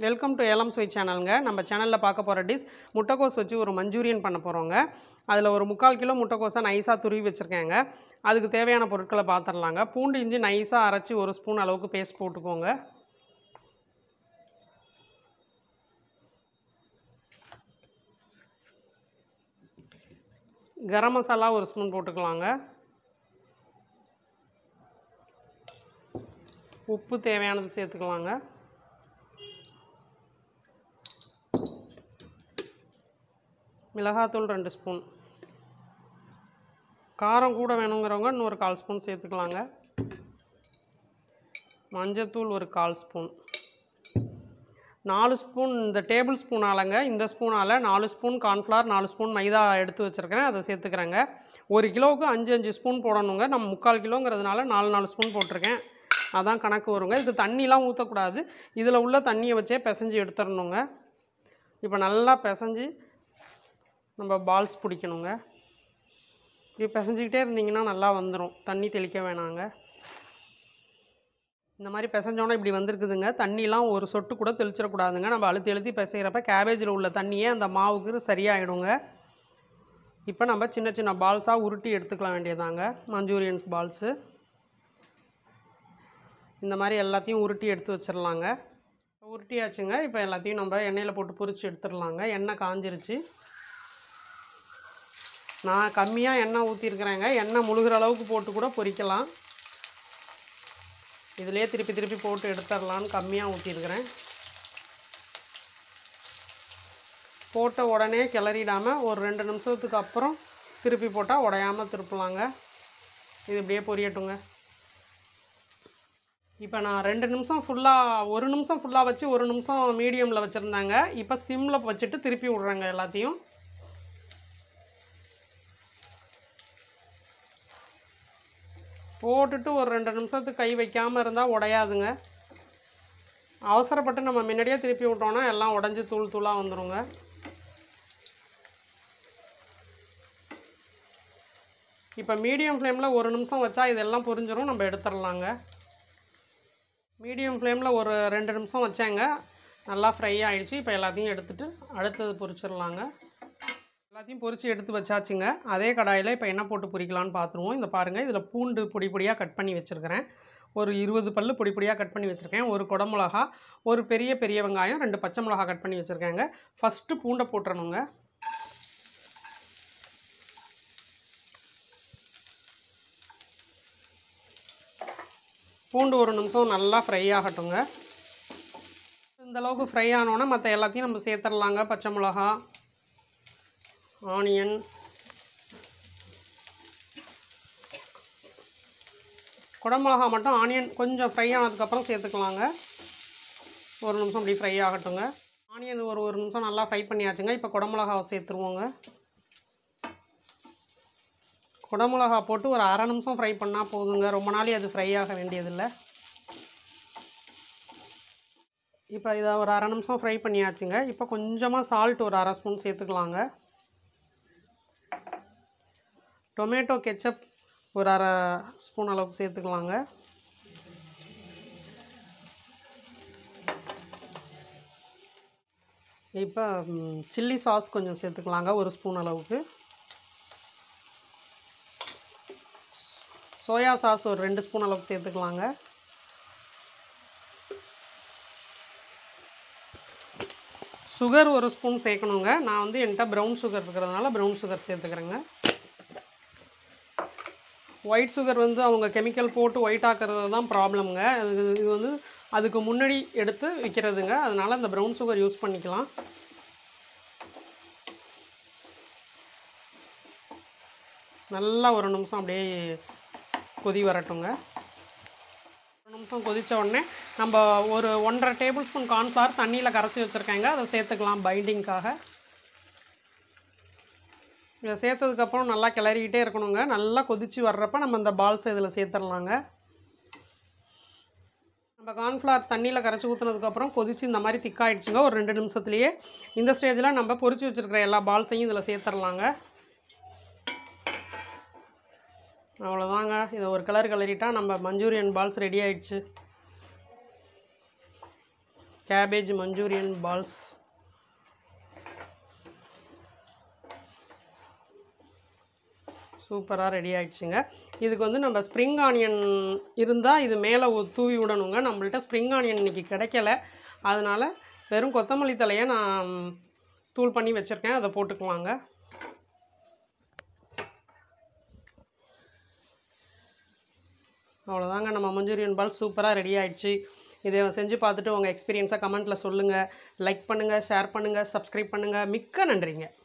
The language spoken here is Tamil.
வெல்கம் டு ஏலம் ஸ்வீட் சேனலுங்க நம்ம சேனலில் பார்க்க போகிற டிஷ் முட்டைக்கோஸ் வச்சு ஒரு மஞ்சூரியன் பண்ண போகிறோங்க அதில் ஒரு முக்கால் கிலோ முட்டைக்கோஸை நைஸாக துருவி வச்சுருக்கேங்க அதுக்கு தேவையான பொருட்களை பார்த்துடலாங்க பூண்டு இஞ்சி நைஸாக அரைச்சி ஒரு ஸ்பூன் அளவுக்கு பேஸ்ட் போட்டுக்கோங்க கரம் மசாலா ஒரு ஸ்பூன் போட்டுக்கலாங்க உப்பு தேவையானது சேர்த்துக்கலாங்க மிளகாத்தூள் ரெண்டு ஸ்பூன் காரம் கூட வேணுங்கிறவங்க இன்னொரு கால் ஸ்பூன் சேர்த்துக்கலாங்க மஞ்சத்தூள் ஒரு கால் ஸ்பூன் நாலு ஸ்பூன் இந்த டேபிள் ஸ்பூனாலங்க இந்த ஸ்பூனால் நாலு ஸ்பூன் கார்ன்ஃப்ளவர் நாலு ஸ்பூன் மைதா எடுத்து வச்சுருக்கிறேன் அதை சேர்த்துக்கிறேங்க ஒரு கிலோவுக்கு அஞ்சு அஞ்சு ஸ்பூன் போடணுங்க நம்ம முக்கால் கிலோங்கிறதுனால நாலு நாலு ஸ்பூன் போட்டிருக்கேன் அதான் கணக்கு வருங்க இது தண்ணிலாம் ஊற்றக்கூடாது இதில் உள்ள தண்ணியை வச்சே பிசைஞ்சு எடுத்துடணுங்க இப்போ நல்லா பிசைஞ்சு நம்ம பால்ஸ் பிடிக்கணுங்க இப்படி பிசைஞ்சிக்கிட்டே இருந்தீங்கன்னா நல்லா வந்துடும் தண்ணி தெளிக்க வேணாங்க இந்த மாதிரி பிசைஞ்சோன்னா இப்படி வந்திருக்குதுங்க தண்ணிலாம் ஒரு சொட்டு கூட தெளிச்சிடக்கூடாதுங்க நம்ம அழுத்தி அழுத்தி பிசைகிறப்ப கேபேஜில் உள்ள தண்ணியே அந்த மாவுக்கு சரியாயிடுங்க இப்போ நம்ம சின்ன சின்ன பால்ஸாக உருட்டி எடுத்துக்கலாம் வேண்டியதாங்க மஞ்சூரியன்ஸ் பால்ஸு இந்த மாதிரி எல்லாத்தையும் உருட்டி எடுத்து வச்சிடலாங்க உருட்டியாச்சுங்க இப்போ எல்லாத்தையும் நம்ம எண்ணெயில் போட்டு பொரிச்சு எடுத்துடலாங்க எண்ணெய் காஞ்சிருச்சு நான் கம்மியாக எண்ணெய் ஊற்றிருக்கிறேங்க எண்ணெய் முழுகிற அளவுக்கு போட்டு கூட பொரிக்கலாம் இதிலே திருப்பி திருப்பி போட்டு எடுத்துடலான்னு கம்மியாக ஊற்றிருக்கிறேன் போட்ட உடனே கிளறிடாமல் ஒரு ரெண்டு நிமிஷத்துக்கு அப்புறம் திருப்பி போட்டால் உடையாமல் திருப்பலாங்க இது இப்படியே பொரியட்டுங்க இப்போ நான் ரெண்டு நிமிஷம் ஃபுல்லாக ஒரு நிமிஷம் ஃபுல்லாக வச்சு ஒரு நிமிஷம் மீடியமில் வச்சுருந்தாங்க இப்போ சிம்மில் வச்சுட்டு திருப்பி விட்றேங்க எல்லாத்தையும் போட்டுட்டு ஒரு ரெண்டு நிமிஷத்துக்கு கை வைக்காமல் இருந்தால் உடையாதுங்க அவசரப்பட்டு நம்ம முன்னாடியே திருப்பி விட்டோன்னா எல்லாம் உடஞ்சி தூள் தூளாக வந்துடுங்க இப்போ மீடியம் ஃப்ளேமில் ஒரு நிமிஷம் வச்சா இதெல்லாம் பொரிஞ்சிரும் நம்ம எடுத்துடலாங்க மீடியம் ஃப்ளேமில் ஒரு ரெண்டு நிமிஷம் வச்சேங்க நல்லா ஃப்ரை ஆகிடுச்சு இப்போ எல்லாத்தையும் எடுத்துகிட்டு அடுத்தது பொரிச்சிடலாங்க எல்லாத்தையும் பொரித்து எடுத்து வச்சாச்சுங்க அதே கடாயில் இப்போ என்ன போட்டு பொரிக்கலான்னு பார்த்துருவோம் இந்த பாருங்கள் இதில் பூண்டு பொடி பொடியாக கட் பண்ணி வச்சுருக்கிறேன் ஒரு இருபது பல் பொடி பொடியாக கட் பண்ணி வச்சுருக்கேன் ஒரு குடமிளகா ஒரு பெரிய பெரிய வெங்காயம் ரெண்டு பச்சை மிளகா கட் பண்ணி வச்சுருக்கேங்க ஃபஸ்ட்டு பூண்டை போட்டுறணுங்க பூண்டு ஒரு நிமிஷம் நல்லா ஃப்ரை ஆகட்டுங்க இந்த அளவுக்கு ஃப்ரை ஆனோன்னா மற்ற எல்லாத்தையும் நம்ம சேர்த்துடலாங்க பச்சை மிளகா ஆனியன் குடமிளகா மட்டும் ஆனியன் கொஞ்சம் ஃப்ரை ஆனதுக்கப்புறம் சேர்த்துக்கலாங்க ஒரு நிமிஷம் அப்படி ஃப்ரை ஆகட்டுங்க ஆனியன் ஒரு ஒரு நிமிஷம் நல்லா ஃப்ரை பண்ணியாச்சுங்க இப்போ குடமிளகாவை சேர்த்துருவோங்க குடமிளகா போட்டு ஒரு அரை நிமிஷம் ஃப்ரை பண்ணால் போதுங்க ரொம்ப நாளே அது ஃப்ரை ஆக வேண்டியதில்லை இப்போ இதை ஒரு அரை நிமிஷம் ஃப்ரை பண்ணியாச்சுங்க இப்போ கொஞ்சமாக சால்ட் ஒரு அரை ஸ்பூன் சேர்த்துக்கலாங்க டொமேட்டோ கெச்சப் ஒரு அரை ஸ்பூன் அளவுக்கு சேர்த்துக்கலாங்க இப்போ சில்லி சாஸ் கொஞ்சம் சேர்த்துக்கலாங்க ஒரு ஸ்பூன் அளவுக்கு சோயா சாஸ் ஒரு ரெண்டு ஸ்பூன் அளவுக்கு சேர்த்துக்கலாங்க சுகர் ஒரு ஸ்பூன் சேர்க்கணுங்க நான் வந்து என்கிட்ட ப்ரௌன் சுகர் இருக்கிறதுனால ப்ரௌன் சுகர் சேர்த்துக்கிறேங்க ஒயிட் சுகர் வந்து அவங்க கெமிக்கல் போட்டு ஒயிட் ஆக்கிறது தான் ப்ராப்ளம்ங்க இது இது வந்து அதுக்கு முன்னாடி எடுத்து விற்கிறதுங்க அதனால் இந்த ப்ரௌன் சுகர் யூஸ் பண்ணிக்கலாம் நல்லா ஒரு நிமிஷம் அப்படியே கொதி வரட்டுங்க ஒரு நிமிஷம் கொதித்த உடனே நம்ம ஒரு ஒன்றரை டேபிள் ஸ்பூன் கார்ன்ஃப்ளவர் தண்ணியில் கரைச்சி வச்சுருக்கேங்க அதை சேர்த்துக்கலாம் பைண்டிங்க்காக இதை சேர்த்ததுக்கப்புறம் நல்லா கிளறிக்கிட்டே இருக்கணுங்க நல்லா கொதித்து வர்றப்ப நம்ம இந்த பால்ஸ் இதில் சேர்த்துடலாங்க நம்ம கார்ன்ஃப்ளவர் தண்ணியில் கரைச்சி ஊற்றுனதுக்கப்புறம் கொதித்து இந்த மாதிரி திக்காயிடுச்சுங்க ஒரு ரெண்டு நிமிஷத்துலேயே இந்த ஸ்டேஜில் நம்ம பொரிச்சு வச்சுருக்கிற எல்லா பால்ஸையும் இதில் சேர்த்துடலாங்க அவ்வளோதாங்க இதை ஒரு கலர் கலரிட்டா நம்ம மஞ்சூரியன் பால்ஸ் ரெடி ஆயிடுச்சு கேபேஜ் மஞ்சூரியன் பால்ஸ் சூப்பராக ரெடி ஆயிடுச்சுங்க இதுக்கு வந்து நம்ம ஸ்ப்ரிங் ஆனியன் இருந்தால் இது மேலே தூவி விடணுங்க நம்மள்ட்ட ஸ்ப்ரிங் ஆனியன் இன்றைக்கி கிடைக்கல அதனால் வெறும் கொத்தமல்லி தலையை நான் தூள் பண்ணி வச்சுருக்கேன் அதை போட்டுக்கலாங்க அவ்வளோதாங்க நம்ம மஞ்சூரியன் பால் சூப்பராக ரெடி ஆயிடுச்சு இதை செஞ்சு பார்த்துட்டு உங்கள் எக்ஸ்பீரியன்ஸாக கமெண்ட்டில் சொல்லுங்கள் லைக் பண்ணுங்கள் ஷேர் பண்ணுங்கள் சப்ஸ்கிரைப் பண்ணுங்கள் மிக்க நன்றிங்க